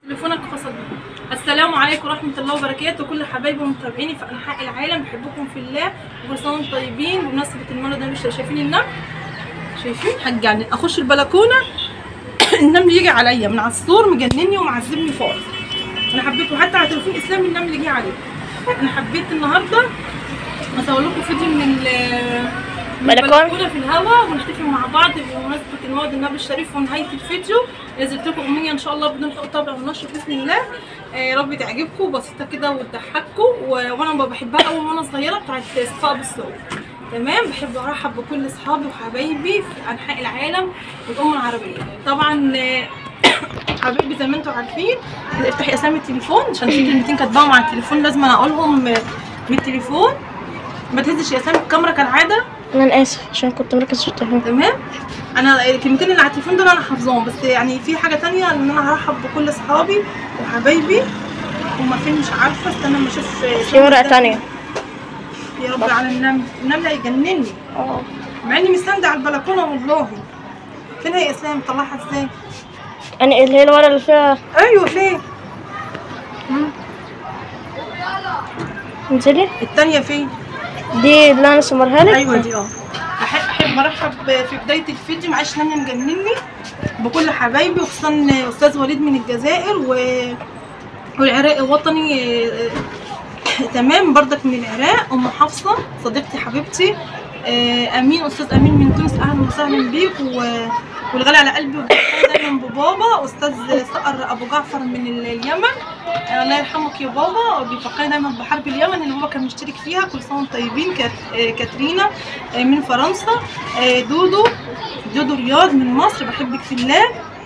تليفونك فصل السلام عليكم ورحمة الله وبركاته كل حبايبي ومتابعيني في أنحاء العالم بحبكم في الله وكل سنة وانتم طيبين بمناسبة المولد ده مش شايفين النمل شايفين هتجنن أخش البلكونة النمل يجي عليا من على السور مجنني ومعذبني خالص أنا حبيت وحتى على تليفون إسلامي النمل جه عليه أنا حبيت النهاردة أصور لكم فيديو من ال- من بلكونة؟ البلكونة في الهواء ونحتفل مع بعض بمناسبة المولد النبي الشريف ونهاية الفيديو نزلت لكم أغنية إن شاء الله بدون حق طبع ونشر بإذن الله آه، يا رب تعجبكم بسيطة كده وتضحككم و- وأنا بحبها أوي وأنا صغيرة بتاعت صفاء بالصوت تمام بحب أرحب بكل أصحابي وحبايبي في أنحاء العالم والأمة العربية طبعا آه، حبايبي زي ما انتم عارفين افتحي اسامي التليفون عشان في كلمتين كاتباهم على التليفون لازم أنا اقولهم آه، من التليفون ما تهزش يا اسامي الكاميرا كالعاده انا اسف عشان كنت مركز في التليفون تمام انا الكلمتين اللي على التليفون دول انا حافظاهم بس يعني في حاجه تانية ان انا هرحب بكل اصحابي وحبايبي هما فين مش عارفه استنى اما اشوف في ورقة تانية يا رب على النمل النمل هيجنني اه مع اني مستندة على البلكونه والله فين هي اسلام طلعها ازاي انا اللي هي الورقة اللي فيها ايوه فين مم. انزلي التانية فين دي اللي انا صورها لك ايوه دي اه احب احب ارحب في بدايه الفيديو معلش لاني مجنني بكل حبايبي وخصوصا استاذ وليد من الجزائر و... والعراق الوطني آه، تمام بردك من العراق ام حفصه صديقتي حبيبتي آه، امين استاذ امين من تونس اهلا وسهلا بيك و... والغالي على قلبي وبفكرني دايما ببابا استاذ صقر ابو جعفر من ال- اليمن آه، الله يرحمك يا بابا بيفكرني دايما بحرب اليمن اللي بابا كان مشترك فيها كل سنه وانتم طيبين كات... آه، كاترينا آه، من فرنسا آه، دودو دودو رياض من مصر بحبك في الله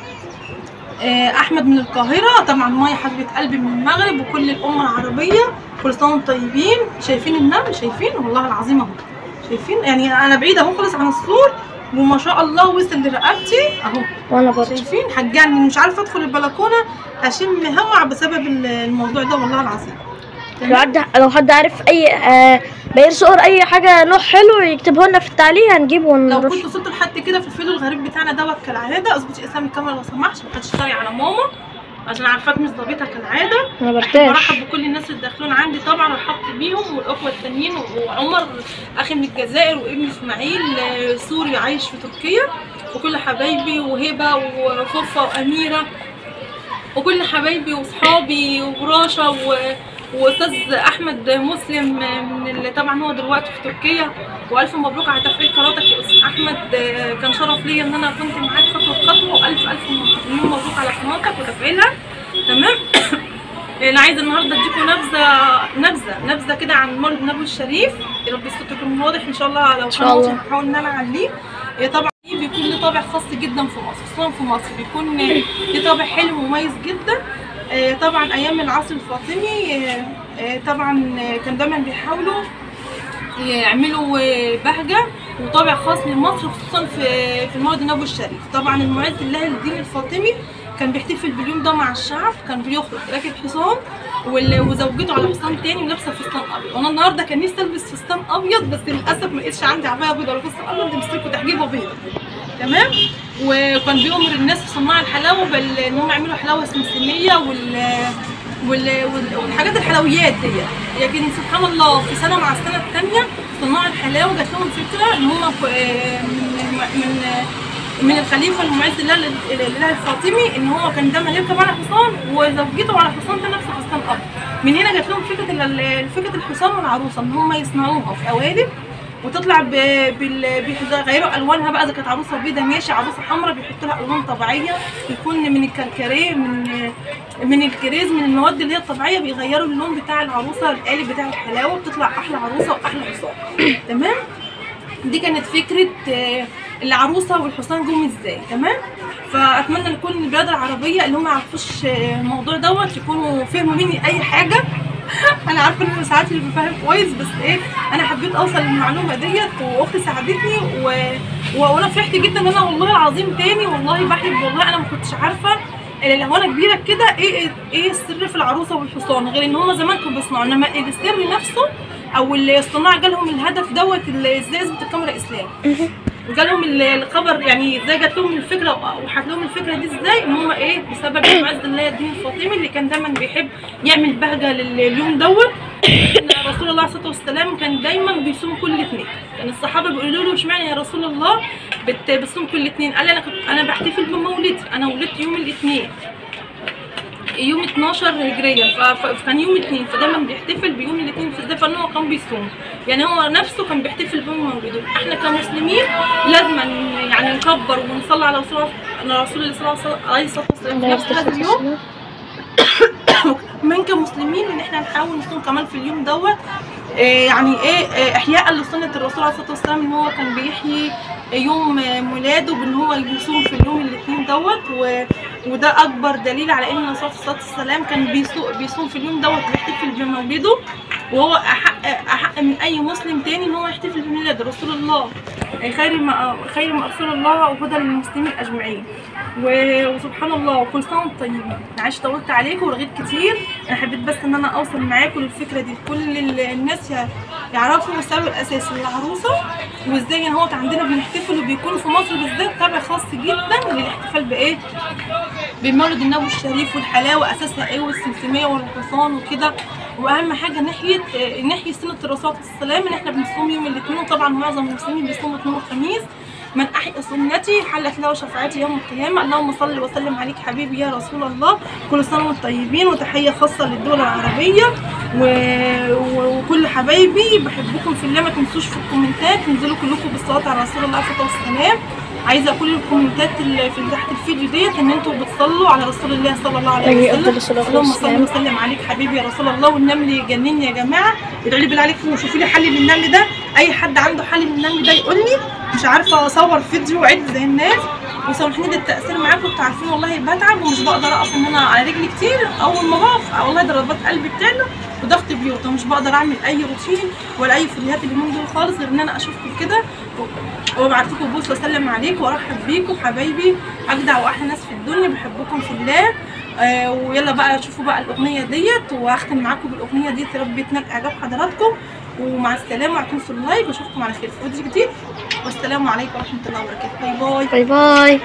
آه، احمد من القاهره طبعا مايا حبيبه قلبي من المغرب وكل الامه العربيه كل سنه وانتم طيبين شايفين النمل شايفين والله العظيم اهو شايفين يعني انا بعيده اهو خالص عن السور وما شاء الله وصل لرقبتي اهو وانا برضه شايفين حجعني مش عارفه ادخل البلكونه اشم هوا بسبب الموضوع ده والله العظيم لو حد لو حد عارف اي آه بير صور اي حاجة نوع حلو يكتبه لنا في التعليق هنجيبه لو ونرش كنت وصلت لحد كده في الفيديو الغريب بتاعنا دوت كالعاده اظبطي اسامي الكاميرا لو سمحت ما حدش طاري على ماما عشان عارفاك مش ظابطها كالعاده انا برحب برتاح بكل الناس اللي داخلين عندي طبعا رحبت بيهم والاخوه التانيين وعمر اخي من الجزائر وابن اسماعيل آه، سوري عايش في تركيا وكل حبايبي وهبه وفوفا واميره وكل حبايبي واصحابي وراشا و... واستاذ احمد مسلم من اللي طبعا هو دلوقتي في تركيا والف مبروك على تفعيل قراراتك يا استاذ احمد آه، كان شرف ليا ان انا كنت معاك خطوه بخطوه والف الف مليون مبروك على قناتك وتفعيلها تمام انا عايزه النهارده اديكم نبذه نبذه نبذه كده عن مولد النبوي الشريف يا رب الصوت يكون واضح ان شاء الله لو شاء كان الله. واضح هحاول ان انا اعليه إيه طبعا بيكون له طابع خاص جدا في مصر خصوصا في مصر بيكون ليه طابع حلو ومميز جدا آه، طبعا ايام العصر الفاطمي آه، آه، طبعا آه، كان دايما بيحاولوا يعملوا آه، بهجه وطابع خاص لمصر خصوصا في في المولد النبوي الشريف طبعا المعز الله للدين الفاطمي كان بيحتفل باليوم ده مع الشعب كان بيخرج راكب حصان وال- وزوجته على حصان تاني ولابسه فستان ابيض وانا النهارده كان نفسي البس فستان ابيض بس للاسف ما لقيتش عندي عبايه بيضاء ولا فستان ابيض مسكوا تحجيبه بيضاء تمام وكان بيأمر الناس صناع الحلاوه بال ان هم يعملوا حلاوه سمسميه وال وال- وال- والحاجات الحلويات دي لكن سبحان الله في سنه مع السنه الثانيه صناع الحلاوه جات لهم فكره ان هم ك- آه، من من من الخليفه المعز لله لله الفاطمي ان هو كان دايما يركب على حصان وزوجته على حصان ده نفس فستان ابيض من هنا جات لهم فكره ال- فكره الحصان والعروسه ان هم يصنعوها في قوالب وتطلع ب... بال... بيغيروا الوانها بقى اذا كانت عروسه بيضه ماشي عروسه حمراء بيحطوا لها الوان طبيعيه يكون من الكركريه من من الكريز من المواد اللي هي الطبيعيه بيغيروا اللون بتاع العروسه القالب بتاع الحلاوه بتطلع احلى عروسه واحلى حصان تمام دي كانت فكره آه، العروسه والحصان جم ازاي تمام فاتمنى ان كل البلاد العربيه اللي هم ما يعرفوش آه، الموضوع دوت يكونوا فهموا مني اي حاجه انا عارفه ان أنا ساعات اللي بفهم كويس بس ايه انا حبيت اوصل للمعلومه ديت واختي ساعدتني و... و... وانا فرحت جدا ان انا والله العظيم تاني والله بحلف والله انا ما كنتش عارفه إلا لو انا كبيره كده ايه ايه السر في العروسه والحصان غير ان هم زمان كانوا بيصنعوا انما السر نفسه او اللي الصناع جالهم الهدف دوت اللي ازاي يثبت الكاميرا اسلام جالهم ال- الخبر يعني ازاي جات لهم الفكره وحت لهم الفكره دي ازاي ان هم ايه بسبب معز الله الدين الفاطمي اللي كان دايما بيحب يعمل بهجه لليوم دوت ان رسول الله صلى الله عليه وسلم كان دايما بيصوم كل اثنين كان الصحابه بيقولوا له اشمعنى يا رسول الله بت- بتصوم كل اثنين قال لي انا كنت انا بحتفل بمولدي انا ولدت يوم الاثنين يوم 12 هجريا ف- ف- فكان يوم الاثنين فدايما بيحتفل بيوم الاثنين في فان هو كان بيصوم يعني هو نفسه كان بيحتفل بيوم مولده احنا كمسلمين لازم يعني نكبر ونصلي على رسول الله على رسول الله صلى الله عليه وسلم في نفس هذا اليوم من كمسلمين ان احنا نحاول نصوم كمان في اليوم دوت إيه يعني ايه إيه احياء لسنه الرسول عليه الصلاه والسلام ان هو كان بيحيي يوم ميلاده بان هو يصوم في اليوم الاثنين دوت و وده اكبر دليل على ان الرسول عليه الصلاه والسلام كان بيصو- بيصوم في اليوم دوت بيحتفل بمولده وهو احق احق من اي مسلم تاني ان هو يحتفل بميلاد رسول الله خير ما خير ما ارسل الله وهدى للمسلمين اجمعين و- وسبحان الله وكل سنه وانتم طيبين معلش طولت عليكم ورغيت كتير انا حبيت بس ان انا اوصل معاكم للفكره دي كل ال- الناس ي- يعرفوا السبب الاساسي للعروسه وازاي ان هو عندنا بنحتفل وبيكون في مصر بالذات طابع خاص جدا للاحتفال بايه بمولد النبي الشريف والحلاوه اساسها ايه والسمسميه والحصان وكده واهم حاجه ناحيه آه، ناحيه سنه الرسول صلى الله عليه وسلم ان احنا بنصوم يوم الاثنين وطبعا معظم المسلمين بيصوموا اثنين وخميس من احيا سنتي حلت له شفاعتي يوم القيامه اللهم صل وسلم عليك حبيبي يا رسول الله كل سنه وانتم طيبين وتحيه خاصه للدول العربيه و... و... وكل حبايبي بحبكم في الله ما تنسوش في الكومنتات تنزلوا كلكم بالصلاه على رسول الله عليه الصلاه والسلام عايزه كل الكومنتات اللي في تحت الفيديو ديت ان انتوا بتصلوا على رسول الله صلى الله عليه عليه وسلم أفضل الصلاة اللهم صل والسلام. وسلم عليك حبيبي يا رسول الله والنمل يجنني يا جماعه ادعوا لي بالله عليكم وشوفوا لي حل للنمل ده اي حد عنده حل للنمل ده يقول لي مش عارفه اصور فيديو عد زي الناس وسامحوني ده التاثير معاكم انتوا عارفين والله بتعب ومش بقدر اقف ان انا على رجلي كتير اول ما بقف والله ضربات قلبي بتعلى وضغط بيوت ومش بقدر اعمل اي روتين ولا اي فيديوهات اليومين دول خالص غير ان انا اشوفكم كده وابعت لكم بوس واسلم عليكم وارحب بيكم حبايبي اجدع واحلى ناس في الدنيا بحبكم في الله آه ويلا بقى شوفوا بقى الاغنيه ديت واختم معاكم بالاغنيه ديت يا رب تنال اعجاب حضراتكم ومع السلامه وهتنسوا اللايك واشوفكم على خير في فيديو جديد والسلام عليكم ورحمه الله وبركاته باي باي باي باي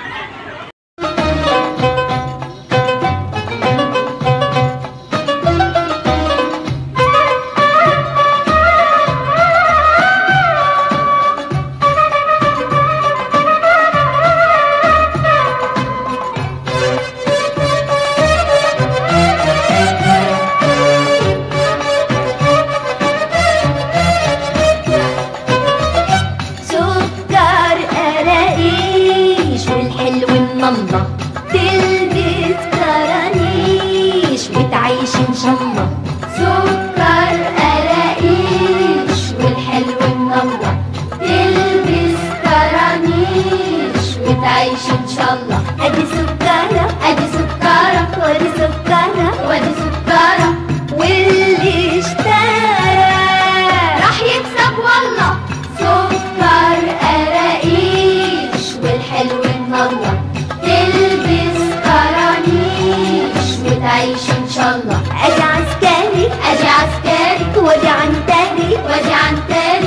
سكر قراقيش والحلو من الله تلبس كرانيش وتعيش ان شاء الله سكر قراقيش والحلو من الله تلبس كرانيش وتعيش ان شاء الله ادي سكرة ادي سكرة وادي سكرة وادي سكرة واللي اشترى راح يكسب والله سكر قراقيش والحلو من الله تلبس كرانيش وتعيش ان شاء الله ادي عسكري ادي عسكري وادي عنتري وادي عنتري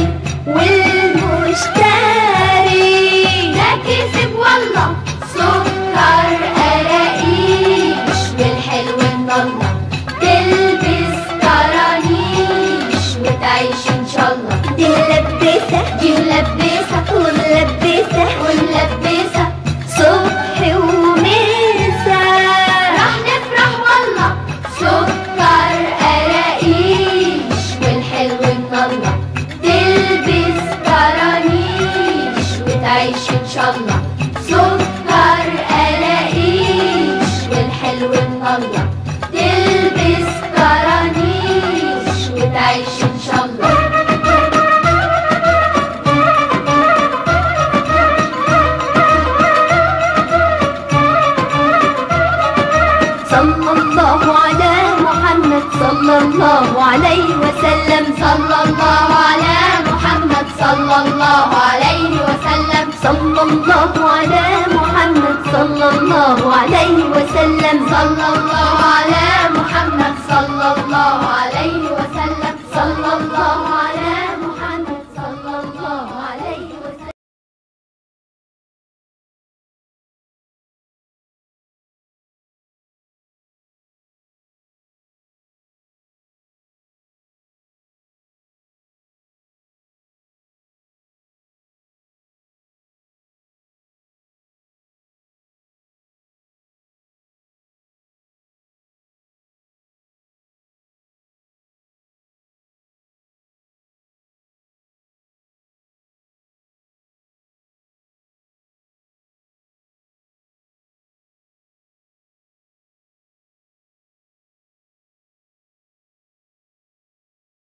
والمشتري ده كسب والله سكر قراقيش والحلو من الله تلبس كرانيش وتعيش ان شاء الله دي ملبسة دي ملبسة وملبسة وملبسة صبح ومساء راح نفرح والله سكر قراقيش والحلو من الله تلبس كرانيش وتعيش ان شاء الله سكر قراقيش والحلو من الله تلبس كرانيش وتعيش ان شاء الله صلى الله على محمد صلى الله عليه وسلم صلى الله على محمد صلى الله عليه وسلم صلى الله على محمد صلى الله عليه وسلم صلى الله